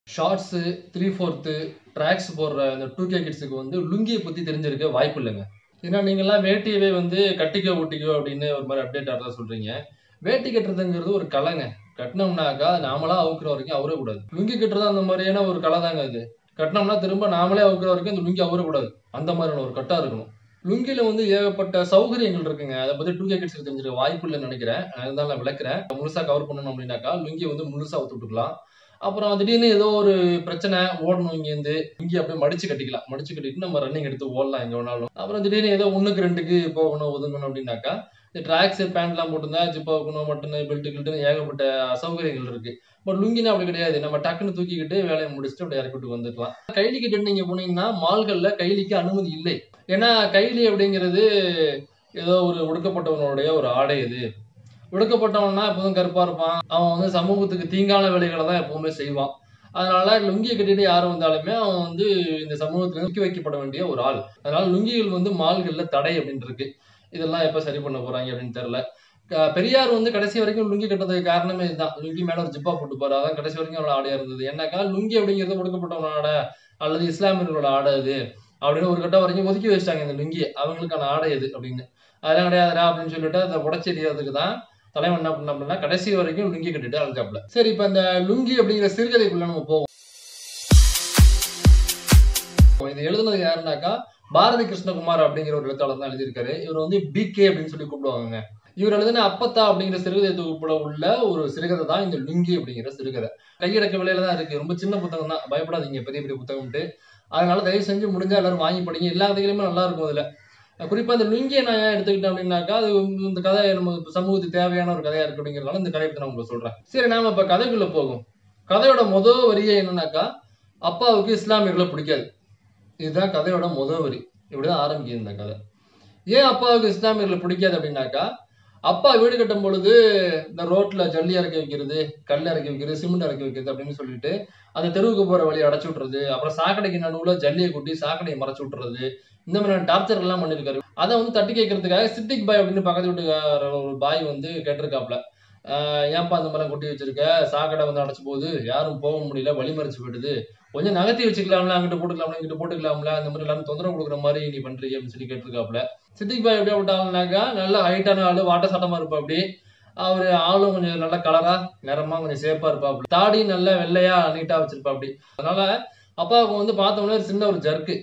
shorts three fourth tracks போடுற இந்த two K கிட்ஸுக்கு வந்து லுங்கியை பற்றி தெரிஞ்சிருக்க வாய்ப்பு இல்லைங்க ஏன்னா நீங்கள்லாம் வேட்டியவே வந்து கட்டிக்கோ ஊட்டிக்கோ அப்படின்னு ஒரு மாதிரி அப்டேட் ஆகிறதா சொல்கிறீங்க வேட்டி கட்டுறதுங்கிறது ஒரு கலைங்க கட்டினோம்னாக்கா நாமளா அவுக்குற வரைக்கும் அவரக்கூடாது லுங்கி கட்டுறது அந்த மாதிரியான ஒரு கலை தாங்க அது கட்டினோம்னா திரும்ப நாமளே அவுக்குற வரைக்கும் இந்த லுங்கி அவரக்கூடாது அந்த மாதிரியான ஒரு கட்டா இருக்கணும் லுங்கில வந்து ஏகப்பட்ட சௌகரியங்கள் இருக்குங்க அதை பத்தி டூ கே கிட்ஸ் தெரிஞ்சிருக்க வாய்ப்பு இல்லைன்னு நினைக்கிறேன் நான் இருந்தாலும் நான் விளக்குறேன் முழுசா கவர் பண்ணணும் அப்படின்னாக்கா லுங்கியை வந்து முழுசா அவுத்து விட்டுக்கலாம் அப்புறம் திடீர்னு ஏதோ ஒரு பிரச்சனை ஓடணும் இங்கேருந்து இங்கே அப்படியே மடிச்சு கட்டிக்கலாம் மடிச்சு கட்டிட்டு நம்ம ரன்னிங் எடுத்து ஓடலாம் எங்க வேணாலும் அப்புறம் திடீர்னு ஏதோ ஒண்ணுக்கு ரெண்டுக்கு போகணும் ஒதுங்கணும் அப்படின்னாக்கா இந்த ட்ராக்ஸ் பேண்ட்லாம் போட்டிருந்தா ஜிப்பா வைக்கணும் மட்டன் பெல்ட் கில்ட்டுன்னு ஏகப்பட்ட அசௌகரியங்கள் இருக்கு பட் லுங்கினா அப்படி கிடையாது நம்ம டக்குன்னு தூக்கிக்கிட்டு வேலையை முடிச்சுட்டு அப்படி இறக்கி விட்டு வந்துக்கலாம் கைலி கிட்ட நீங்க போனீங்கன்னா மால்கள்ல கைலிக்கு அனுமதி இல்லை ஏன்னா கைலி அப்படிங்கிறது ஏதோ ஒரு ஒடுக்கப்பட்டவனுடைய ஒரு ஆடை இது ஒடுக்கப்பட்டவன்னா எப்போதும் கருப்பா இருப்பான் அவன் வந்து சமூகத்துக்கு தீங்கான வேலைகளை தான் எப்பவுமே செய்வான் அதனால லுங்கியை கட்டிட்டு யார் வந்தாலுமே அவன் வந்து இந்த சமூகத்துல தூக்கி வைக்கப்பட வேண்டிய ஒரு ஆள் அதனால லுங்கிகள் வந்து மால்கள்ல தடை அப்படின்னு இருக்கு இதெல்லாம் எப்ப சரி பண்ண போறாங்க அப்படின்னு தெரியல க- பெரியார் வந்து கடைசி வரைக்கும் லுங்கி கட்டுறதுக்கு காரணமே இதுதான் லுங்கி மேல ஒரு ஜிப்பா போட்டு அதான் கடைசி வரைக்கும் அவளோட ஆடையா இருந்தது ஏன்னாக்கா லுங்கி அப்படிங்கிறது ஒடுக்கப்பட்டவனோட ஆடை அல்லது இஸ்லாமியர்களோட ஆடை அது அப்படின்னு ஒரு கட்டம் வரைக்கும் ஒதுக்கி வச்சிட்டாங்க இந்த லுங்கி அவங்களுக்கான ஆடை இது அப்படின்னு அதெல்லாம் கிடையாதுடா அப்படின்னு சொல்லிட்டு அதை உடச்சி எறியறதுக்கு தான் தலைவன் என்ன பண்ண அப்படின்னா கடைசி வரைக்கும் லுங்கி கட்டிட்டு அழைச்சாப்ல சரி இப்ப இந்த லுங்கி அப்படிங்கிற சிறுகதைக்குள்ள நம்ம போவோம் இது எழுதுனது யாருன்னாக்கா பாரதி கிருஷ்ணகுமார் அப்படிங்கிற ஒரு எழுத்தாளர் தான் எழுதியிருக்காரு இவர் வந்து பிகே அப்படின்னு சொல்லி கூப்பிடுவாங்க இவர் எழுதின அப்பத்தா அப்படிங்கிற சிறுகதை தொகுப்புல உள்ள ஒரு சிறுகதை தான் இந்த லுங்கி அப்படிங்கிற சிறுகதை கையடக்க விலையில தான் இருக்கு ரொம்ப சின்ன புத்தகம் தான் பயப்படாதீங்க பெரிய பெரிய புத்தகம்ட்டு அதனால தயவு செஞ்சு முடிஞ்சா எல்லாரும் வாங்கி படிங்க எல்லா கதைகளுமே நல்லா இருக்கும் அதுல குறிப்பா இந்த லுங்கியை நான் ஏன் எடுத்துக்கிட்டேன் அப்படின்னாக்கா அது இந்த கதை நம்ம சமூகத்துக்கு தேவையான ஒரு கதையா இருக்கு அப்படிங்கிறதுனால இந்த கதையை பத்தி நான் உங்களுக்கு சொல்றேன் சரி நாம இப்ப கதைக்குள்ள போகும் கதையோட முதல் வரியே என்னன்னாக்கா அப்பாவுக்கு இஸ்லாமியர்களை பிடிக்காது இதுதான் கதையோட முதல் வரி இப்படிதான் ஆரம்பிக்குது இந்த கதை ஏன் அப்பாவுக்கு இஸ்லாமியர்களை பிடிக்காது அப்படின்னாக்கா அப்பா வீடு கட்டும் பொழுது இந்த ரோட்ல ஜல்லி இறக்கி வைக்கிறது கல் இறக்கி வைக்கிறது சிமெண்ட் இறக்கி வைக்கிறது அப்படின்னு சொல்லிட்டு அந்த தெருவுக்கு போற வழியை அடைச்சு விட்டுறது அப்புறம் சாக்கடைக்கு நடுவுல ஜல்லியை கொட்டி சாக்கடையை மறைச்சு விட்டுறது இந்த மாதிரியான டார்ச்சர் எல்லாம் பண்ணிருக்காரு அதை வந்து தட்டி கேட்கறதுக்காக சித்திக் பாய் அப்படின்னு பக்கத்து வீட்டுக்கார ஒரு பாய் வந்து கேட்டிருக்காப்ல ஆஹ் ஏன்பா இந்த மாதிரிலாம் கொட்டி வச்சிருக்க சாக்கடை வந்து அடைச்சு போகுது யாரும் போக முடியல வழி மறைச்சு போயிடுது கொஞ்சம் நகர்த்தி வச்சுக்கலாம்ல அங்கிட்டு போட்டுக்கலாம்ல இங்கிட்டு போட்டுக்கலாம்ல அந்த மாதிரி எல்லாரும் தொந்தரவு கொடுக்குற மாதிரி நீ பண்றீங்க அப்படின்னு சொல்லி கேட்டிருக்காப்ல சித்திக் பாய் எப்படி விட்டாங்கனாக்கா நல்ல ஹைட்டான ஆளு வாட்ட சட்டமா இருப்பா அப்படி அவரு ஆளும் கொஞ்சம் நல்ல கலரா நிறமா கொஞ்சம் சேப்பா இருப்பாப்டி தாடி நல்ல வெள்ளையா நீட்டா வச்சிருப்பா அப்படி அதனால அப்பாவுக்கு வந்து பார்த்தோம்னா ஒரு சின்ன ஒரு ஜர்க்கு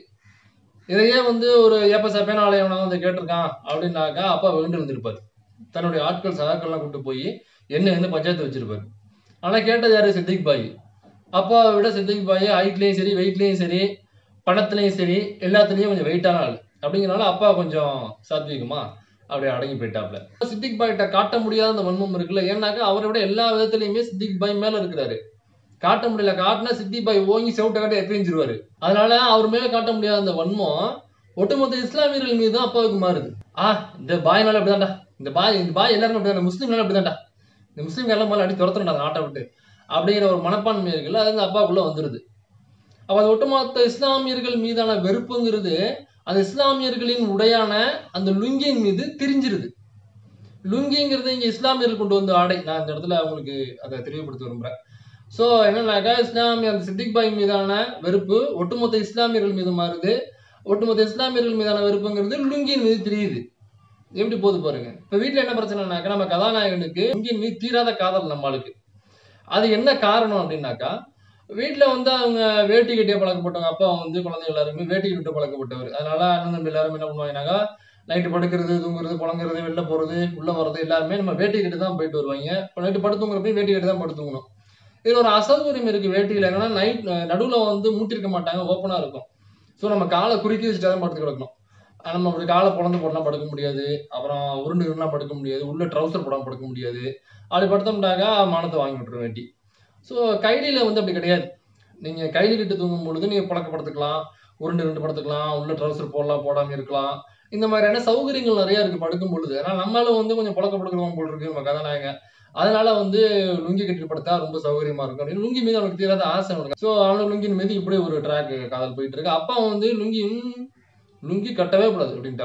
இதையே வந்து ஒரு ஏப்ப சப்பேன ஆலயம் வந்து கேட்டிருக்கான் அப்படின்னாக்கா அப்பா விழுந்து இருந்திருப்பாரு தன்னுடைய ஆட்கள் சகாக்கள்லாம் கூட்டு போய் என்ன வந்து பஞ்சாயத்து வச்சிருப்பாரு ஆனா கேட்டது யாரு சித்திக் பாய் அப்பாவை விட சித்திக் பாய் ஹைட்லயும் சரி வெயிட்லயும் சரி பணத்துலயும் சரி எல்லாத்துலயும் கொஞ்சம் வெயிட்டான ஆள் அப்படிங்கிறனால அப்பா கொஞ்சம் சாத்விகமா அப்படியே அடங்கி போயிட்டாப்ல சித்திக் பாய்கிட்ட காட்ட முடியாத அந்த வன்மம் இருக்குல்ல ஏன்னாக்கா அவரை விட எல்லா விதத்துலயுமே சித்திக் பாய் மேல இருக்கிறாரு காட்ட முடியல காட்டினா சித்தி பாய் ஓங்கி செவிட்ட காட்ட எப்பிஞ்சிருவாரு அதனால அவர் மேல காட்ட முடியாத அந்த வன்மம் ஒட்டுமொத்த இஸ்லாமியர்கள் மீது தான் அப்பாவுக்கு மாறுது ஆ இந்த பாய்னால அப்படிதான்டா இந்த பாய் இந்த பாய் எல்லாருமே அப்படிதான் முஸ்லீம்னால அப்படிதான்டா இந்த முஸ்லீம் எல்லாம் மேல அடி துரத்துறா அந்த நாட்டை விட்டு அப்படிங்கிற ஒரு மனப்பான்மை இருக்குல்ல அது வந்து அப்பாவுக்குள்ள வந்துருது அப்ப அது ஒட்டுமொத்த இஸ்லாமியர்கள் மீதான வெறுப்புங்கிறது அந்த இஸ்லாமியர்களின் உடையான அந்த லுங்கியின் மீது திரிஞ்சிருது லுங்கிங்கிறது இங்க இஸ்லாமியர்கள் கொண்டு வந்த ஆடை நான் இந்த இடத்துல உங்களுக்கு அதை தெளிவுபடுத்த விரும்புறேன் சோ என்னன்னாக்கா இஸ்லாமிய அந்த சித்திக் பாய் மீதான வெறுப்பு ஒட்டுமொத்த இஸ்லாமியர்கள் மீது மாறுது ஒட்டுமொத்த இஸ்லாமியர்கள் மீதான வெறுப்புங்கிறது லுங்கியின் மீது தெரியுது எப்படி போகுது பாருங்க இப்ப வீட்டுல என்ன பிரச்சனைனாக்கா நம்ம கதாநாயகனுக்கு லுங்கியின் மீது தீராத காதல் நம்மளுக்கு அது என்ன காரணம் அப்படின்னாக்கா வீட்டுல வந்து அவங்க வேட்டி கட்டிய பழக்கப்பட்டவங்க அப்பா வந்து குழந்தைங்க எல்லாருமே வேட்டி கட்ட பழக்கப்பட்டவர் அதனால அண்ணன் தம்பி எல்லாரும் என்ன பண்ணுவாங்கன்னாக்கா நைட்டு படுக்கிறது தூங்குறது புழங்குறது வெளில போறது உள்ள வர்றது எல்லாருமே நம்ம வேட்டி கட்டி தான் போயிட்டு வருவாங்க இப்போ நைட்டு படுத்துங்கிறப்ப வேட்டி கட்டி தான் படுத்துக்கணும் இதுல ஒரு அசௌகரியம் இருக்கு வேட்டியில என்னன்னா நைட் நடுவுல வந்து மூட்டிருக்க மாட்டாங்க ஓப்பனா இருக்கும் ஸோ நம்ம காலை குறுக்கி வச்சுட்டு தான் படுத்து கிடக்கணும் ஆஹ் நம்ம அப்படி காலை பிறந்து போடலாம் படுக்க முடியாது அப்புறம் உருண்டு இருந்தா படுக்க முடியாது உள்ள ட்ரௌசர் போடாம படுக்க முடியாது அப்படி படுத்தோம்னாக்கா மானத்தை வாங்கி விட்டுரும் வேட்டி ஸோ கைலியில வந்து அப்படி கிடையாது நீங்க கைலி கிட்ட தூங்கும் பொழுது நீங்க பழக்கப்படுத்திக்கலாம் உருண்டு ரெண்டு படுத்துக்கலாம் உள்ள ட்ரௌசர் போடலாம் போடாம இருக்கலாம் இந்த மாதிரியான சௌகரியங்கள் நிறைய இருக்கு படுக்கும் பொழுது ஆனா நம்மளும் வந்து கொஞ்சம் பழக்கப்படுக்கிறவங்க போல் இருக்கு நம்ம கதாநாயகன் அதனால வந்து லுங்கி கட்டிட்டு படுத்தா ரொம்ப சௌகரியமா இருக்கும் அப்படின்னு லுங்கி மீது அவனுக்கு தீராத ஆசை அவனுக்கு ஸோ அவனுக்கு லுங்கின் மீது இப்படி ஒரு ட்ராக் காதல் போயிட்டு இருக்கு அப்பா வந்து லுங்கி ம், லுங்கி கட்டவே கூடாது அப்படின்ட்டாப்ல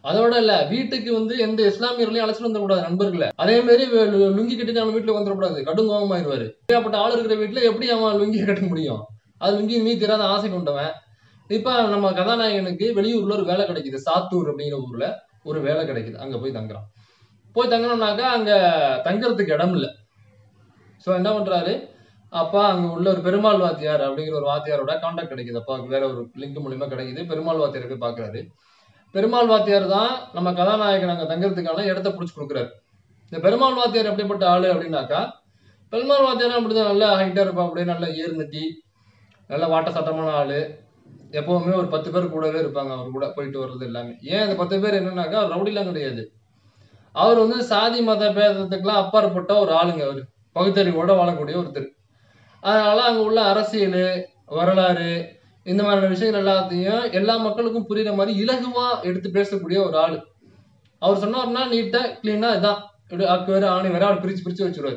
அதோட இல்ல வீட்டுக்கு வந்து எந்த இஸ்லாமியர்களையும் அழைச்சிட்டு வந்துடக்கூடாது நண்பர்களை அதே மாதிரி வே- லு- லுங்கி கட்டிட்டு அவன் வீட்டுல வந்துடக்கூடாது கடும் கோபமாயிருவாரு ஏகப்பட்ட ஆள் இருக்கிற வீட்டுல எப்படி அவன் லுங்கியை கட்ட முடியும் அது லுங்கி மீ தெரியாத ஆசை கொண்டவன் இப்ப நம்ம கதாநாயகனுக்கு வெளியூர்ல ஒரு வேலை கிடைக்குது சாத்தூர் அப்படிங்கிற ஊர்ல ஒரு வேலை கிடைக்குது அங்க போய் தங்குறான் போய் தங்கணும்னாக்கா அங்க தங்குறதுக்கு இடம் இல்லை ஸோ என்ன பண்றாரு அப்பா அங்க உள்ள ஒரு பெருமாள் வாத்தியார் அப்படிங்கிற ஒரு வாத்தியாரோட கான்டாக்ட் கிடைக்குது அப்பாவுக்கு வேற ஒரு லிங்க் மூலியமா கிடைக்குது பெருமாள் வாத்தியார் போய் பாக்குறாரு பெருமாள் வாத்தியார் தான் நம்ம கதாநாயகன் அங்க தங்குறதுக்கான இடத்த பிடிச்சி கொடுக்குறாரு இந்த பெருமாள் வாத்தியார் எப்படிப்பட்ட ஆளு அப்படின்னாக்கா பெருமாள் வாத்தியார் அப்படிதான் நல்ல ஹைட்டா இருப்பா அப்படியே நல்ல ஏர் நெத்தி நல்ல வாட்ட சட்டமான ஆளு எப்பவுமே ஒரு பத்து பேர் கூடவே இருப்பாங்க அவர் கூட போயிட்டு வர்றது எல்லாமே ஏன் அந்த பத்து பேர் என்னன்னாக்கா அவர் ரவுடிலாம் கிடையாது அவர் வந்து சாதி மத பேதத்துக்கெல்லாம் அப்பாற்பட்ட ஒரு ஆளுங்க அவர் பகுத்தறிவோட வாழக்கூடிய ஒருத்தர் அதனால அங்க உள்ள அரசியல் வரலாறு இந்த மாதிரியான விஷயங்கள் எல்லாத்தையும் எல்லா மக்களுக்கும் புரியுற மாதிரி இலகுவா எடுத்து பேசக்கூடிய ஒரு ஆளு அவர் சொன்னார்னா நீட்டா கிளீனா இதான் இப்படி அக்கு வேற ஆணி வேற அவர் பிரிச்சு பிரிச்சு வச்சிருவாரு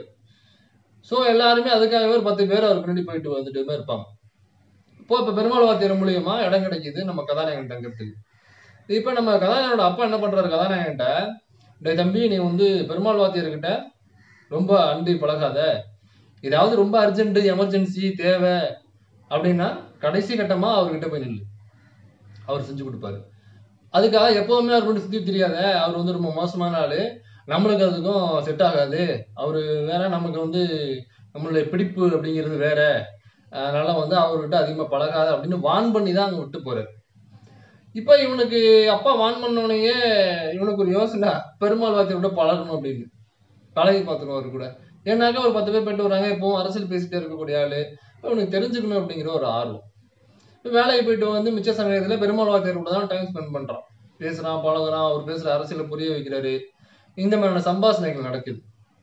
ஸோ எல்லாருமே அதுக்காகவே ஒரு பத்து பேர் அவர் பின்னாடி போயிட்டு வந்துட்டு இருப்பாங்க இப்போ இப்போ பெருமாள் வாத்தியார் மூலியமா இடம் கிடைக்குது நம்ம கதாநாயகன் தங்கறதுக்கு இப்போ நம்ம கதாநாயகனோட அப்பா என்ன பண்றாரு கதாநாயகன்ட்ட டேய் தம்பி நீ வந்து பெருமாள் வாத்தியார்கிட்ட ரொம்ப அண்டி பழகாத ஏதாவது ரொம்ப அர்ஜென்ட் எமர்ஜென்சி தேவை அப்படின்னா கடைசி கட்டமா அவர்கிட்ட போய் நில்லு அவர் செஞ்சு கொடுப்பாரு அதுக்காக எப்பவுமே அவர் மட்டும் சுத்தி தெரியாத அவர் வந்து ரொம்ப மோசமான ஆளு நம்மளுக்கு அதுக்கும் செட் ஆகாது அவரு வேற நமக்கு வந்து நம்மளுடைய பிடிப்பு அப்படிங்கிறது வேற அதனால வந்து அவர்கிட்ட அதிகமா பழகாத அப்படின்னு வான் பண்ணி தான் அங்க விட்டு போறாரு இப்ப இவனுக்கு அப்பா வான் பண்ணோடனேயே இவனுக்கு ஒரு யோசனை பெருமாள் வாத்திய விட பழகணும் அப்படின்னு பழகி பார்த்துக்கணும் அவர் கூட ஏன்னாக்கா ஒரு பத்து பேர் போயிட்டு வராங்க இப்போவும் அரசியல் பேசிட்டே இருக்கக்கூடிய ஆளு இவனுக்கு தெரிஞ்சுக்கணும் அப்படிங்கிற ஒரு ஆர்வம் இப்ப வேலைக்கு போயிட்டு வந்து மிச்ச சமயத்துல பெருமாள் வாத்தியார் கூட தான் டைம் ஸ்பெண்ட் பண்றான் பேசுறான் பழகுறான் அவர் பேசுற அரசியலை புரிய வைக்கிறாரு இந்த மாதிரியான சம்பாஷணைகள் நடக்குது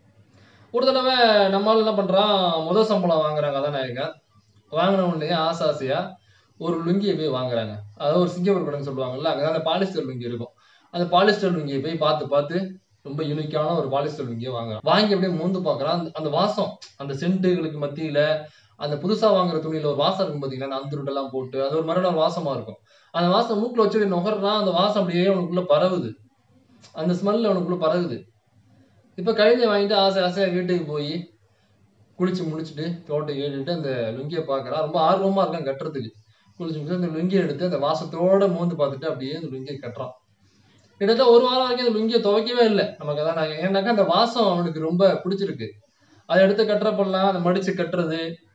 ஒரு தடவை நம்மால் என்ன பண்றான் முதல் சம்பளம் வாங்குறாங்க கதாநாயகன் வாங்கின உடனே ஆசை ஆசையா ஒரு லுங்கியை போய் வாங்குறாங்க அதாவது ஒரு சிங்கப்பூர் கடைன்னு சொல்லுவாங்கல்ல அங்கே அந்த பாலிஸ்டர் லுங்கி இருக்கும் அந்த பாலிஸ்டர் லுங்கியை போய் பார்த்து பார்த்து ரொம்ப யூனிக்கான ஒரு பாலிஸ்டர் லுங்கியை வாங்குறான் வாங்கி அப்படியே மோந்து பார்க்கறான் அந்த- அந்த வாசம் அந்த சென்ட்டுகளுக்கு மத்தியில அந்த புதுசா வாங்குற துணியில ஒரு வாசம் இருக்கும் பாத்தீங்கன்னா அந்த அந்துருட்டெல்லாம் போட்டு அது ஒரு மரண வாசமா இருக்கும் அந்த வாசம் மூக்குல வச்சு அப்படியே நுகர்றான் அந்த வாசம் அப்படியே அவனுக்குள்ள பரவுது அந்த ஸ்மெல் அவனுக்குள்ள பரவுது இப்ப கழுதை வாங்கிட்டு ஆசை ஆசையா வீட்டுக்கு போய் குளிச்சு முடிச்சுட்டு தோட்டை ஏறிட்டு அந்த லுங்கியை பார்க்கறான் ரொம்ப ஆர்வமா இருக்கான் கட்டுறதுக்கு குளிச்சு முடிச்சு அந்த லுங்கியை எடுத்து அந்த வாசத்தோட மோந்து பார்த்துட்டு அப்படியே அந்த லுங்கியை கட்டுறான் கிட்டத்தட்ட ஒரு வாரம் வரைக்கும் அந்த லுங்கியை துவைக்கவே இல்லை நமக்கு அதான் நான் ஏன்னாக்கா அந்த வாசம் அவனுக்கு ரொம்ப பிடிச்சிருக்கு அதை எடுத்து கட்டுறப்பெல்லாம் அதை மடிச்சு கட்டுறது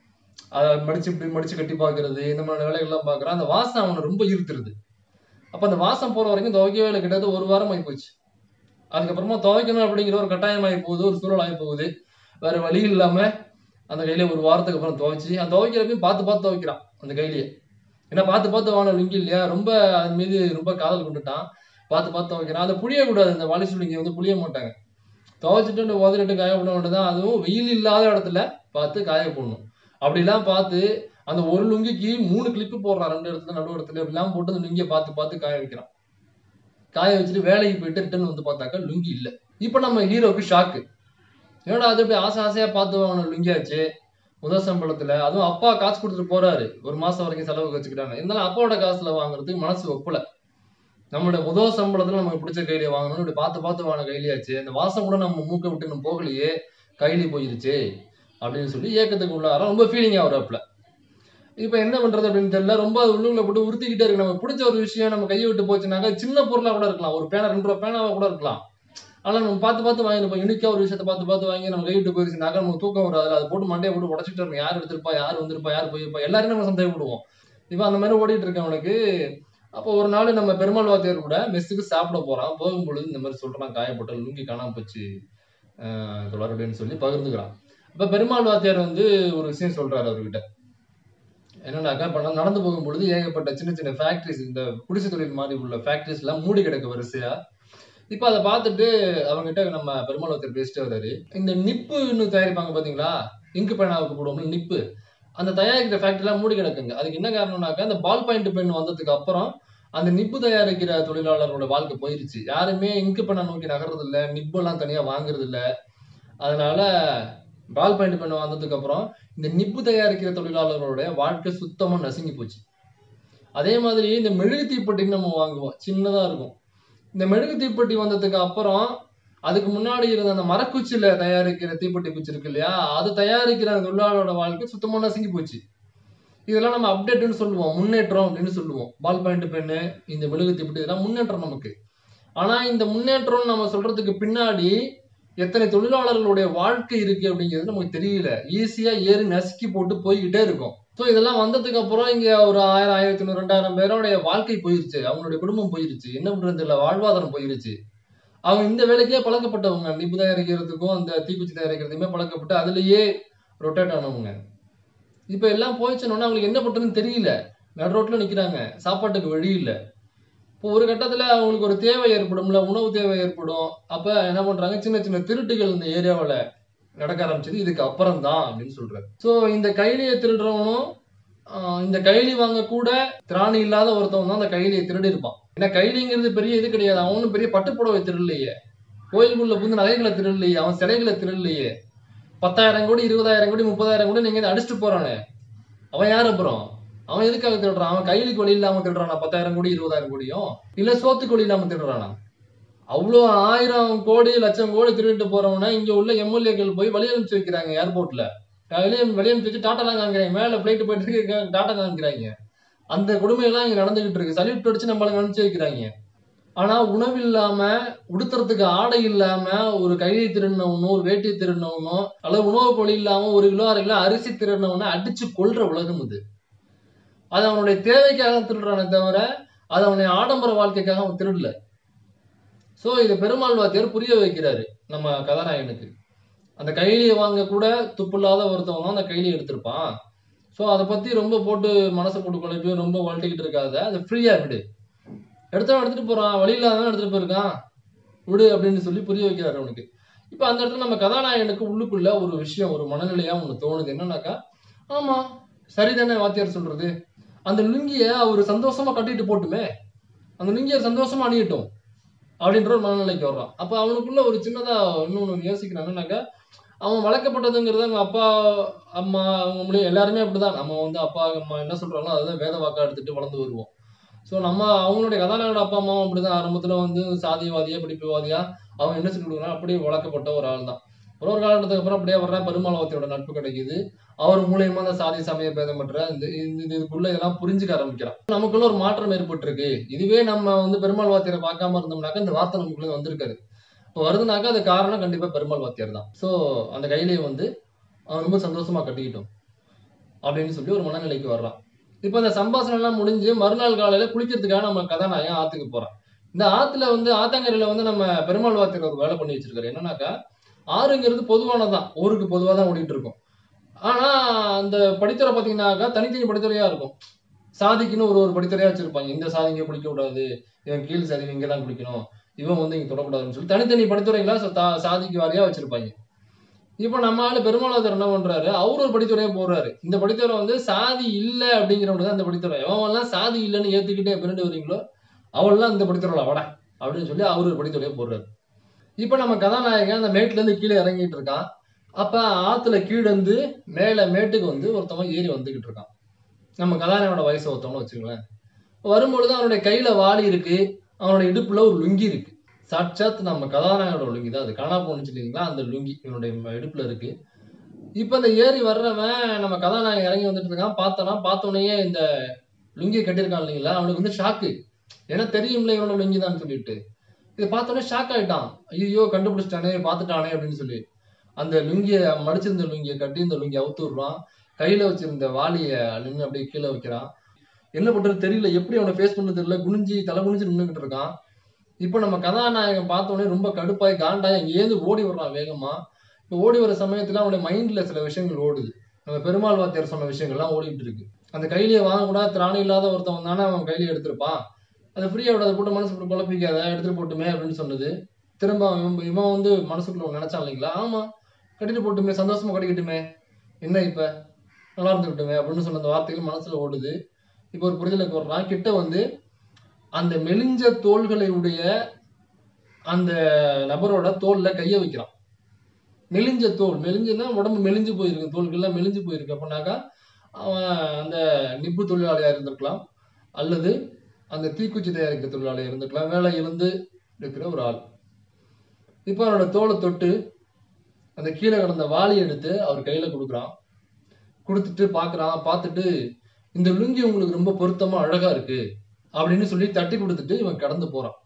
அதை மடிச்சு இப்படி மடிச்சு கட்டி பார்க்கிறது இந்த மாதிரி வேலைகள்லாம் பார்க்கறான் அந்த வாசம் அவனை ரொம்ப ஈர்த்துருது அப்ப அந்த வாசம் போற வரைக்கும் துவைக்கவே இல்லை கிட்டத்தட்ட ஒரு வாரம் ஆகி போச்சு அதுக்கப்புறமா துவைக்கணும் அப்படிங்கிற ஒரு கட்டாயம் ஆகி போகுது ஒரு சூழல் ஆகி போகுது வேற வழி இல்லாம அந்த கையில ஒரு வாரத்துக்கு அப்புறம் துவைச்சு அந்த துவைக்கிறப்பையும் பார்த்து பார்த்து துவைக்கிறான் அந்த கையிலேயே ஏன்னா பார்த்து பார்த்து வாங்கின லுங்கி இல்லையா ரொம்ப அது மீது ரொம்ப காதல் கொண்டுட்டான் பார்த்து பார்த்து துவைக்கிறான் அதை புளியக்கூடாது இந்த வாலிஸ் லுங்கி வந்து புளிய மாட்டாங்க துவைச்சிட்டு உதறிட்டு காய போட வேண்டியதான் அதுவும் வெயில் இல்லாத இடத்துல பார்த்து காய போடணும் அப்படிலாம் பார்த்து அந்த ஒரு லுங்கிக்கு மூணு கிளிப்பு போடுறான் ரெண்டு இடத்துல நடு இடத்துல இப்படிலாம் போட்டு அந்த லுங்கியை பார்த்து பார்த்து காய வைக்கிறான் காய வச்சுட்டு வேலைக்கு போயிட்டு ரிட்டர்ன் வந்து பார்த்தாக்கா லுங்கி இல்லை இப்போ நம்ம ஹீரோக்கு ஷாக்கு என்னடா அது இப்படி ஆசை ஆசையா பார்த்து வாங்கின லுங்கியாச்சு முதல் சம்பளத்துல அதுவும் அப்பா காசு கொடுத்துட்டு போறாரு ஒரு மாசம் வரைக்கும் செலவுக்கு வச்சுக்கிட்டாங்க இருந்தாலும் அப்பாவோட காசுல வாங்குறதுக்கு மனசு ஒப்பல நம்மளுடைய முதல் சம்பளத்துல நமக்கு பிடிச்ச கையிலே வாங்கணும் இப்படி பார்த்து பார்த்து வாங்கின கையிலேயாச்சு அந்த வாசம் கூட நம்ம மூக்கை விட்டு நம்ம போகலையே கையிலே போயிருச்சு அப்படின்னு சொல்லி ஏக்கத்துக்கு உள்ளார ரொம்ப ஃபீலிங் ஆகுறாப்புல இப்ப என்ன பண்றது அப்படின்னு தெரியல ரொம்ப அது உள்ளுக்குள்ள போட்டு உறுத்திக்கிட்டே இருக்கு நமக்கு பிடிச்ச ஒரு விஷயம் நம்ம கையை விட்டு போச்சுனாக்கா சின்ன பொருளா கூட இருக்கலாம் ஒரு பேனா ரெண்டு ரூபா பேனாவா கூட இருக்கலாம் ஆனா நம்ம பார்த்து பார்த்து வாங்கிருப்போம் யூனிக்கா ஒரு விஷயத்த பார்த்து பார்த்து வாங்கி நம்ம கை விட்டு போயிருச்சுனாக்கா நமக்கு தூக்கம் வராது அதை போட்டு மண்டையை போட்டு உடச்சிட்டு இருக்கோம் யார் எடுத்திருப்பா யார் வந்திருப்பா யார் போயிருப்பா எல்லாரும் நம்ம சந்தேகப்படுவோம் இப்ப அந்த மாதிரி ஓடிட்டு இருக்கேன் அவனுக்கு அப்போ ஒரு நாள் நம்ம பெருமாள் வாத்தியார் கூட மெஸ்ஸுக்கு சாப்பிட போறான் போகும்பொழுது இந்த மாதிரி சொல்றான் காயப்பட்ட லுங்கி காணாம போச்சு ஆஹ் தொடர் அப்படின்னு சொல்லி பகிர்ந்துக்கிறான் அப்ப பெருமாள் வாத்தியார் வந்து ஒரு விஷயம் சொல்றாரு அவர்கிட்ட என்னன்னாக்கா இப்ப நான் நடந்து போகும்பொழுது ஏகப்பட்ட சின்ன சின்ன ஃபேக்டரிஸ் இந்த குடிசை தொழில் மாதிரி உள்ள ஃபேக்டரிஸ் எல்லாம் மூடி கிடக்கு வரிசையா இப்ப அதை பார்த்துட்டு அவங்ககிட்ட நம்ம பெருமாள் ஒருத்தர் பேசிட்டு வர்றாரு இந்த நிப்புன்னு தயாரிப்பாங்க பாத்தீங்களா இங்கு பேனாவுக்கு போடுவோம்ல நிப்பு அந்த தயாரிக்கிற ஃபேக்டரிலாம் மூடி கிடக்குங்க அதுக்கு என்ன காரணம்னாக்கா அந்த பால் பாயிண்ட் பென் வந்ததுக்கு அப்புறம் அந்த நிப்பு தயாரிக்கிற தொழிலாளர்களோட வாழ்க்கை போயிருச்சு யாருமே இங்கு பெண்ணை நோக்கி நகர்றது இல்ல நிப்பு எல்லாம் தனியா வாங்குறது இல்ல அதனால பால் பாயிண்ட் பென் வந்ததுக்கு அப்புறம் இந்த நிப்பு தயாரிக்கிற தொழிலாளர்களோட வாழ்க்கை சுத்தமா நசுங்கி போச்சு அதே மாதிரி இந்த மெழுகு தீப்பெட்டின்னு நம்ம வாங்குவோம் சின்னதா இருக்கும் இந்த மெழுகு தீப்பெட்டி வந்ததுக்கு அப்புறம் அதுக்கு முன்னாடி இருந்த அந்த மரக்குச்சியில தயாரிக்கிற தீப்பெட்டி குச்சி இருக்கு இல்லையா அது தயாரிக்கிற அந்த தொழிலாளரோட வாழ்க்கை சுத்தமா நசுங்கி போச்சு இதெல்லாம் நம்ம அப்டேட்னு சொல்லுவோம் முன்னேற்றம் அப்படின்னு சொல்லுவோம் பால் பாயிண்ட் பெண்ணு இந்த மெழுகு தீப்பெட்டி இதெல்லாம் முன்னேற்றம் நமக்கு ஆனா இந்த முன்னேற்றம் நம்ம சொல்றதுக்கு பின்னாடி எத்தனை தொழிலாளர்களுடைய வாழ்க்கை இருக்கு அப்படிங்கிறது நமக்கு தெரியல ஈஸியா ஏறி நசுக்கி போட்டு போய்கிட்டே இருக்கும் ஸோ இதெல்லாம் வந்ததுக்கு அப்புறம் இங்க ஒரு ஆயிரம் ஆயிரத்தி ஐநூறு ரெண்டாயிரம் பேரோடைய வாழ்க்கை போயிருச்சு அவங்களுடைய குடும்பம் போயிருச்சு என்ன பண்றது இல்ல வாழ்வாதாரம் போயிருச்சு அவங்க இந்த வேலைக்கே பழக்கப்பட்டவங்க நிப்பு தயாரிக்கிறதுக்கும் அந்த தீக்குச்சி தயாரிக்கிறதுக்குமே பழக்கப்பட்டு அதுலயே ரொட்டேட் ஆனவங்க இப்ப எல்லாம் போயிடுச்சுனோன்னா அவங்களுக்கு என்ன பண்றதுன்னு தெரியல நடு ரோட்ல நிக்கிறாங்க சாப்பாட்டுக்கு வழி இல்ல இப்போ ஒரு கட்டத்துல அவங்களுக்கு ஒரு தேவை ஏற்படும்ல உணவு தேவை ஏற்படும் அப்ப என்ன பண்றாங்க சின்ன சின்ன திருட்டுகள் இந்த ஏரியாவுல நடக்க ஆரம்பிச்சது இதுக்கு அப்புறம் தான் அப்படின்னு சொல்றாரு சோ இந்த கைலியை திருடுறவனும் ஆஹ் இந்த கைலி வாங்க கூட திராணி இல்லாத ஒருத்தவன் தான் அந்த கைலியை திருடி இருப்பான் ஏன்னா கைலிங்கிறது பெரிய இது கிடையாது அவனும் பெரிய பட்டுப்புடவை திருடலையே கோயிலுக்குள்ள புந்து நகைகளை திருடலையே அவன் சிலைகளை திருடலையே பத்தாயிரம் கோடி இருபதாயிரம் கோடி முப்பதாயிரம் கோடி நீங்க இதை அடிச்சுட்டு போறானே அவன் யார் அப்புறம் அவன் எதுக்காக திருடுறான் அவன் கையிலுக்கு வழி இல்லாம திருடுறானா பத்தாயிரம் கோடி இருபதாயிரம் கோடியும் இல்ல சோத்துக்கு வழி இல்லாம திருடுறானா அவ்வளோ ஆயிரம் கோடி லட்சம் கோடி திருடிட்டு போறவன இங்க உள்ள எம்எல்ஏக்கள் போய் வழி அனுப்பிச்சு வைக்கிறாங்க ஏர்போர்ட்ல வெளியே வெளியே அனுப்பிச்சு வச்சு டாட்டாலாம் காமிக்கிறாங்க மேல பிளைட் போயிட்டு இருக்கு டாட்டா காமிக்கிறாங்க அந்த கொடுமையெல்லாம் இங்க நடந்துகிட்டு இருக்கு சல்யூட் அடிச்சு நம்மளுக்கு அனுப்பிச்சு வைக்கிறாங்க ஆனா உணவு இல்லாம உடுத்துறதுக்கு ஆடை இல்லாம ஒரு கையை திருடினவனோ ஒரு வேட்டியை திருடினவனோ அல்லது உணவு பொருள் இல்லாம ஒரு கிலோ அரை கிலோ அரிசி திருடினவனை அடிச்சு கொல்ற உலகம் இது அது அவனுடைய தேவைக்காக திருடுறானே தவிர அது அவனுடைய ஆடம்பர வாழ்க்கைக்காக அவன் திருடல சோ இதை பெருமாள் வாத்தியார் புரிய வைக்கிறாரு நம்ம கதாநாயகனுக்கு அந்த கைலியை வாங்க கூட துப்பில்லாத ஒருத்தவன் தான் அந்த கைலியை எடுத்திருப்பான் சோ அதை பத்தி ரொம்ப போட்டு மனசை போட்டு குழப்பி ரொம்ப வளர்த்திக்கிட்டு இருக்காத அதை ஃப்ரீயா விடு எடுத்தவன் எடுத்துட்டு போறான் வழி இல்லாதவன் எடுத்துட்டு போயிருக்கான் விடு அப்படின்னு சொல்லி புரிய வைக்கிறாரு அவனுக்கு இப்ப அந்த இடத்துல நம்ம கதாநாயகனுக்கு உள்ளுக்குள்ள ஒரு விஷயம் ஒரு மனநிலையா ஒண்ணு தோணுது என்னன்னாக்கா ஆமா சரிதானே வாத்தியார் சொல்றது அந்த லுங்கிய அவர் சந்தோஷமா கட்டிட்டு போட்டுமே அந்த லுங்கிய சந்தோஷமா அணியட்டும் அப்படின்ற ஒரு மனநிலைக்கு வர்றான் அப்ப அவனுக்குள்ள ஒரு சின்னதா இன்னொன்னு யோசிக்கிறான் என்னன்னாக்கா அவன் வளர்க்கப்பட்டதுங்கிறது அவங்க அப்பா அம்மா அவங்க மூலியம் எல்லாருமே அப்படிதான் நம்ம வந்து அப்பா அம்மா என்ன சொல்றாங்களோ அதுதான் வேத வாக்கா எடுத்துட்டு வளர்ந்து வருவோம் ஸோ நம்ம அவங்களுடைய கதாநாயகோட அப்பா அம்மாவும் அப்படிதான் ஆரம்பத்துல வந்து சாதியவாதியா படிப்புவாதியா அவங்க என்ன சொல்லி கொடுக்குறாங்க அப்படியே வளர்க்கப்பட்ட ஒரு ஆள் தான் ஒரு ஒரு காலகட்டத்துக்கு அப்புறம் அப்படியே வர்றேன் பெருமாளவத்தியோட நட்பு கிடைக்குது அவர் மூலியமா அந்த சாதி சமய பேதம் பற்ற இந்த இந்த- இந்த இதுக்குள்ள இதெல்லாம் புரிஞ்சுக்க ஆரம்பிக்கிறான் நமக்குள்ள ஒரு மாற்றம் ஏற்பட்டிருக்கு இதுவே நம்ம வந்து பெருமாள் வாத்தியாரை பார்க்காம இருந்தோம்னாக்கா இந்த வார்த்தை நமக்குள்ள வந்திருக்காது இப்போ வருதுனாக்கா அது காரணம் கண்டிப்பா பெருமாள் வாத்தியார் தான் ஸோ அந்த கையிலேயே வந்து அவன் ரொம்ப சந்தோஷமா கட்டிக்கிட்டோம் அப்படின்னு சொல்லி ஒரு மனநிலைக்கு வர்றான் இப்போ இந்த சம்பாஷணம் எல்லாம் முடிஞ்சு மறுநாள் காலையில குளிக்கிறதுக்காக நம்ம கதாநாயகன் ஆத்துக்கு போறான் இந்த ஆத்துல வந்து ஆத்தங்கரையில வந்து நம்ம பெருமாள் வாத்தியார் ஒரு வேலை பண்ணி வச்சிருக்காரு என்னன்னாக்கா ஆறுங்கிறது பொதுவானதான் ஊருக்கு பொதுவா தான் ஓடிட்டு இருக்கும் ஆனா அந்த படித்துறை பாத்தீங்கன்னாக்கா தனித்தனி படித்துறையா இருக்கும் சாதிக்குன்னு ஒரு ஒரு படித்துறையா வச்சிருப்பாங்க இந்த சாதி இங்க குளிக்க கூடாது இவன் கீழ் சாதி இங்க தான் குளிக்கணும் இவன் வந்து இங்க தொடக்கூடாதுன்னு சொல்லி தனித்தனி படித்துறைகளா ச- தா- சாதிக்கு வாரியா வச்சிருப்பாங்க இப்போ நம்ம ஆளு பெருமாளாதர் என்ன பண்றாரு அவரு ஒரு படித்துறையா போடுறாரு இந்த படித்துறை வந்து சாதி இல்ல அப்படிங்கிறவங்க தான் இந்த படித்துறை எவன்லாம் சாதி இல்லைன்னு ஏத்துக்கிட்டே பிறண்டு வரீங்களோ அவள்லாம் இந்த படித்துறையில வாடா அப்படின்னு சொல்லி அவரு ஒரு படித்துறையா போடுறாரு இப்ப நம்ம கதாநாயகன் அந்த மேட்ல இருந்து கீழே இறங்கிட்டு இருக்கான் அப்ப ஆத்துல கீழ இருந்து மேல மேட்டுக்கு வந்து ஒருத்தவன் ஏறி வந்துகிட்டு இருக்கான் நம்ம கதாநாயகனோட வயசு ஒருத்தவங்க வச்சுங்களேன் வரும்பொழுது அவனுடைய கையில வாளி இருக்கு அவனோட இடுப்புல ஒரு லுங்கி இருக்கு சாட்சாத் நம்ம கதாநாயகனோட லுங்கி தான் அது காணா போனுச்சு இல்லைங்களா அந்த லுங்கி இவனுடைய ம- இடுப்புல இருக்கு இப்ப இந்த ஏறி வர்றவன் நம்ம கதாநாயகன் இறங்கி வந்துட்டு இருக்கான் பார்த்தனா பார்த்தோன்னே இந்த லுங்கியை கட்டியிருக்கான் இல்லைங்களா அவனுக்கு வந்து ஷாக்கு ஏன்னா தெரியும்ல இவனோட லுங்கி தான் சொல்லிட்டு இதை பார்த்தோன்னே ஷாக் ஆயிட்டான் ஐயோ கண்டுபிடிச்சிட்டானே பார்த்துட்டானே அப்படின்னு சொல்லி அந்த லுங்கிய மடிச்சிருந்த லுங்கிய கட்டி இந்த லுங்கிய அவுத்து விடுறான் கையில வச்சிருந்த வாளிய நின்று அப்படியே கீழே வைக்கிறான் என்ன பண்றது தெரியல எப்படி அவனை ஃபேஸ் பண்ணது தெரியல குனிஞ்சி தலை குனிஞ்சு நின்றுகிட்டு இருக்கான் இப்போ நம்ம கதாநாயகன் பார்த்த உடனே ரொம்ப கடுப்பாய் காண்டாய் அங்கேருந்து ஓடி வர்றான் வேகமா இப்போ ஓடி வர சமயத்துல அவனுடைய மைண்ட்ல சில விஷயங்கள் ஓடுது நம்ம பெருமாள் வாத்தியார் சொன்ன விஷயங்கள்லாம் ஓடிட்டு இருக்கு அந்த கையிலேயே வாங்கக்கூடாது திராணி இல்லாத ஒருத்தவன் தானே அவன் கையில எடுத்திருப்பான் அதை ஃப்ரீயா விடாத போட்டு மனசு போட்டு குழப்பிக்காத எடுத்துட்டு போட்டுமே அப்படின்னு சொன்னது திரும்ப அவன் இவன் வந்து மனசுக்குள்ள ஒண்ணு நினைச்சான் இல்லைங்களா ஆமா கட்டிட்டு போட்டுமே சந்தோஷமா கட்டிக்கிட்டுமே என்ன இப்ப நல்லா இருந்துக்கிட்டுமே அப்படின்னு சொன்ன அந்த வார்த்தைகள் மனசுல ஓடுது இப்போ ஒரு புரிதலுக்கு வர்றான் கிட்ட வந்து அந்த மெலிஞ்ச தோள்களை உடைய அந்த நபரோட தோல்ல கைய வைக்கிறான் மெலிஞ்ச தோல் மெலிஞ்சுன்னா உடம்பு மெலிஞ்சு போயிருக்கு தோல்கள்லாம் மெலிஞ்சு போயிருக்கு அப்படின்னாக்கா அவன் அந்த நிப்பு தொழிலாளியா இருந்திருக்கலாம் அல்லது அந்த தீக்குச்சி தயாரிக்கிற தொழிலாளியா இருந்திருக்கலாம் வேலை இருந்து இருக்கிற ஒரு ஆள் இப்போ அவரோட தோலை தொட்டு அந்த கீழே கிடந்த வாளி எடுத்து அவர் கையில கொடுக்குறான் கொடுத்துட்டு பார்க்கறான் பார்த்துட்டு இந்த லுங்கி உங்களுக்கு ரொம்ப பொருத்தமா அழகா இருக்கு அப்படின்னு சொல்லி தட்டி கொடுத்துட்டு இவன் கடந்து போறான்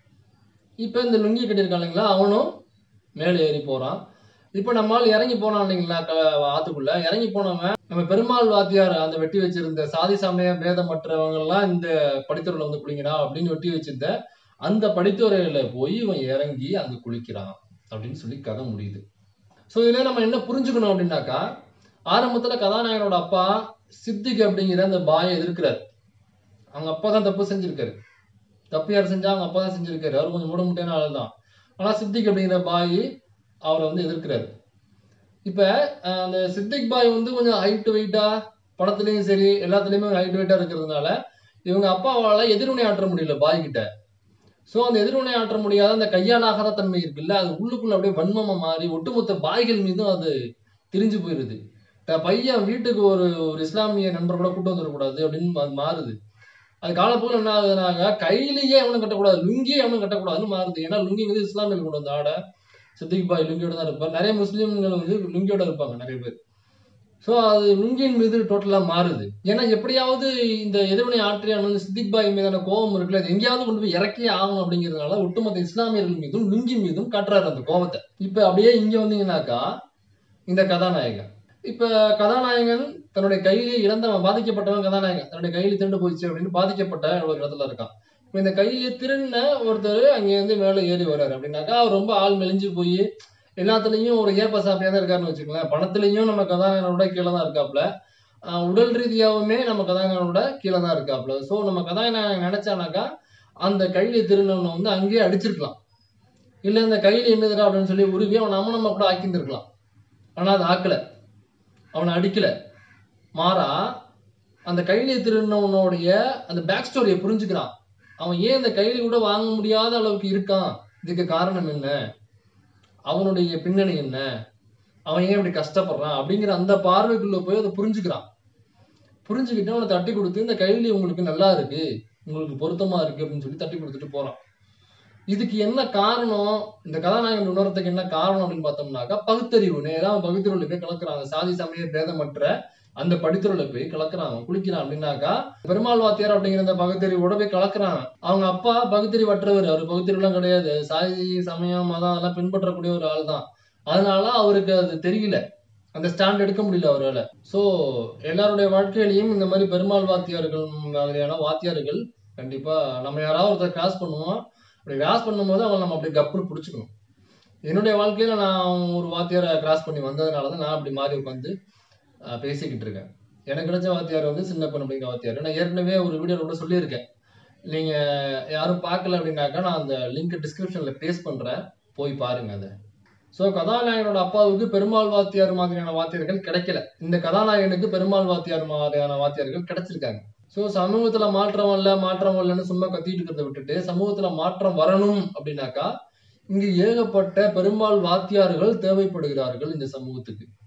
இப்போ இந்த லுங்கி கட்டியிருக்கான் இல்லைங்களா அவனும் மேலே ஏறி போறான் இப்போ நம்மால் இறங்கி போனான் இல்லைங்களா க- ஆத்துக்குள்ள இறங்கி போனவன் நம்ம பெருமாள் வாத்தியார் அந்த வெட்டி வச்சிருந்த சாதி சமய பேதமற்றவங்க எல்லாம் இந்த படித்துறையில வந்து குளிங்கடா அப்படின்னு வெட்டி வச்சிருந்த அந்த படித்துறையில போய் இவன் இறங்கி அங்க குளிக்கிறான் அப்படின்னு சொல்லி கதை முடியுது ஸோ இதுல நம்ம என்ன புரிஞ்சுக்கணும் அப்படின்னாக்கா ஆரம்பத்துல கதாநாயகனோட அப்பா சித்திக் அப்படிங்கிற அந்த பாயை எதிர்க்கிறார் அவங்க அப்பா தான் தப்பு செஞ்சிருக்காரு தப்பு யார் செஞ்சா அவங்க அப்பா தான் செஞ்சிருக்காரு அவர் கொஞ்சம் மூட முட்டையான ஆள் தான் ஆனா சித்திக் அப்படிங்கிற பாய் அவரை வந்து எதிர்க்கிறாரு இப்ப அஹ், அந்த சித்திக் பாய் வந்து கொஞ்சம் ஹைட் வெயிட்டா படத்துலயும் சரி எல்லாத்துலயுமே ஹைட் வெயிட்டா இருக்கிறதுனால இவங்க அப்பாவால எதிர்வினை ஆற்ற முடியல பாய் கிட்ட சோ அந்த எதிர்வினை ஆற்ற முடியாத அந்த கையாலாகாத தன்மை இருக்குல்ல அது உள்ளுக்குள்ள அப்படியே வன்மமா மாறி ஒட்டுமொத்த பாய்கள் மீதும் அது திரிஞ்சு போயிருது த- பையன் வீட்டுக்கு ஒரு ஒரு இஸ்லாமிய நண்பர் கூட கூட்டு வந்துடக்கூடாது அப்படின்னு அது மாறுது அது காலப்போக்கில் என்ன ஆகுதுனாங்க கையிலேயே அவனும் கட்டக்கூடாது லுங்கியே அவனும் கட்டக்கூடாதுன்னு மாறுது ஏன்னா லுங்கி வந்து இஸ்லாமியர்கள் கொண்டு வந்த ஆடை சித்திக் பாய் லுங்கியோட தான் இருப்பார் நிறைய முஸ்லீம்கள் வந்து லுங்கியோட இருப்பாங்க நிறைய பேர் ஸோ அது லுங்கியின் மீது டோட்டலா மாறுது ஏன்னா எப்படியாவது இந்த எதிர்வினை ஆற்றியான வந்து சித்திக் பாய் மீதான கோபம் இருக்குல்ல அது எங்கேயாவது கொண்டு போய் இறக்கியே ஆகணும் அப்படிங்கிறதுனால ஒட்டுமொத்த இஸ்லாமியர்கள் மீதும் லுங்கி மீதும் காட்டுறாரு அந்த கோபத்தை இப்ப அப்படியே இங்க வந்தீங்கன்னாக்கா இந்த கதாநாயகன் இப்ப கதாநாயகன் தன்னுடைய கையிலே இழந்தவன் பாதிக்கப்பட்டவன் கதாநாயகன் தன்னுடைய கையில திருண்டு போயிடுச்சு அப்படின்னு பாதிக்கப்பட்ட ஒரு இடத்துல இருக்கான் இப்ப இந்த கையில திருடின ஒருத்தர் அங்கேருந்து மேலே ஏறி வர்றாரு அப்படின்னாக்கா அவர் ரொம்ப ஆள் மெலிஞ்சு போய் எல்லாத்துலயும் ஒரு ஏப்ப சாப்பியா தான் இருக்காருன்னு வச்சுக்கோங்களேன் பணத்துலயும் நம்ம கதாநாயகனோட கீழே தான் இருக்காப்புல ஆஹ் உடல் ரீதியாவுமே நம்ம கதாநாயகனோட கீழே தான் இருக்காப்புல சோ நம்ம கதாநாயகன் நினைச்சானாக்கா அந்த கையில திருநவனை வந்து அங்கேயே அடிச்சிருக்கலாம் இல்ல இந்த கையில என்னதுடா அப்படின்னு சொல்லி உருவி அவன் நம்ம நம்ம கூட ஆக்கியிருந்திருக்கலாம் ஆனா அது ஆக்கல அவனை அடிக்கல மாறா அந்த கையில திருநவனுடைய அந்த பேக் ஸ்டோரியை புரிஞ்சுக்கிறான் அவன் ஏன் இந்த கையில கூட வாங்க முடியாத அளவுக்கு இருக்கான் இதுக்கு காரணம் என்ன அவனுடைய பின்னணி என்ன அவன் ஏன் இப்படி கஷ்டப்படுறான் அப்படிங்கிற அந்த பார்வைக்குள்ள போய் அதை புரிஞ்சுக்கிறான் புரிஞ்சுக்கிட்டு அவனை தட்டி கொடுத்து இந்த கைலி உங்களுக்கு நல்லா இருக்கு உங்களுக்கு பொருத்தமா இருக்கு அப்படின்னு சொல்லி தட்டி கொடுத்துட்டு போறான் இதுக்கு என்ன காரணம் இந்த கதாநாயகன் உணர்றதுக்கு என்ன காரணம் அப்படின்னு பார்த்தோம்னாக்கா பகுத்தறிவு நேரா அவன் பகுத்தறிவுல போய் கலக்குறான் அந்த சாதி சமய பேதமற்ற அந்த படித்துறையில போய் கலக்குறான் அவன் குளிக்கிறான் அப்படின்னாக்கா பெருமாள் வாத்தியார் அப்படிங்கிற அந்த பகுத்தறிவோட போய் கலக்குறான் அவங்க அப்பா பகுத்தறிவற்றவர் அவர் பகுத்தறிவுலாம் கிடையாது சாதி சமயம் மதம் அதெல்லாம் பின்பற்றக்கூடிய ஒரு ஆள் தான் அதனால அவருக்கு அது தெரியல அந்த ஸ்டாண்ட் எடுக்க முடியல அவரால் ஸோ எல்லாருடைய வாழ்க்கையிலையும் இந்த மாதிரி பெருமாள் வாத்தியார்கள் மாதிரியான வாத்தியார்கள் கண்டிப்பா நம்ம யாராவது ஒருத்தர் கிராஸ் பண்ணுவோம் அப்படி கிராஸ் பண்ணும்போது அவங்க நம்ம அப்படி கப்புன்னு பிடிச்சிக்கணும் என்னுடைய வாழ்க்கையில நான் ஒரு வாத்தியாரை கிராஸ் பண்ணி வந்ததுனால தான் நான் அப்படி மாறி உட்காந்து ஆஹ் பேசிக்கிட்டு இருக்கேன் எனக்கு கிடைச்ச வாத்தியார் வந்து சின்ன பொண்ணு அப்படிங்கிற வாத்தியார் நான் ஏற்கனவே ஒரு வீடியோல கூட சொல்லியிருக்கேன் நீங்க யாரும் பார்க்கல அப்படின்னாக்கா நான் அந்த லிங்க் டிஸ்கிரிப்ஷன்ல பேஸ்ட் பண்றேன் போய் பாருங்க அதை ஸோ கதாநாயகனோட அப்பாவுக்கு பெருமாள் வாத்தியார் மாதிரியான வாத்தியார்கள் கிடைக்கல இந்த கதாநாயகனுக்கு பெருமாள் வாத்தியார் மாதிரியான வாத்தியார்கள் கிடைச்சிருக்காங்க ஸோ சமூகத்துல மாற்றம் வரல மாற்றம் வரலன்னு சும்மா கத்திட்டு இருக்கிறத விட்டுட்டு சமூகத்துல மாற்றம் வரணும் அப்படின்னாக்கா இங்கு ஏகப்பட்ட பெருமாள் வாத்தியார்கள் தேவைப்படுகிறார்கள் இந்த சமூகத்துக்கு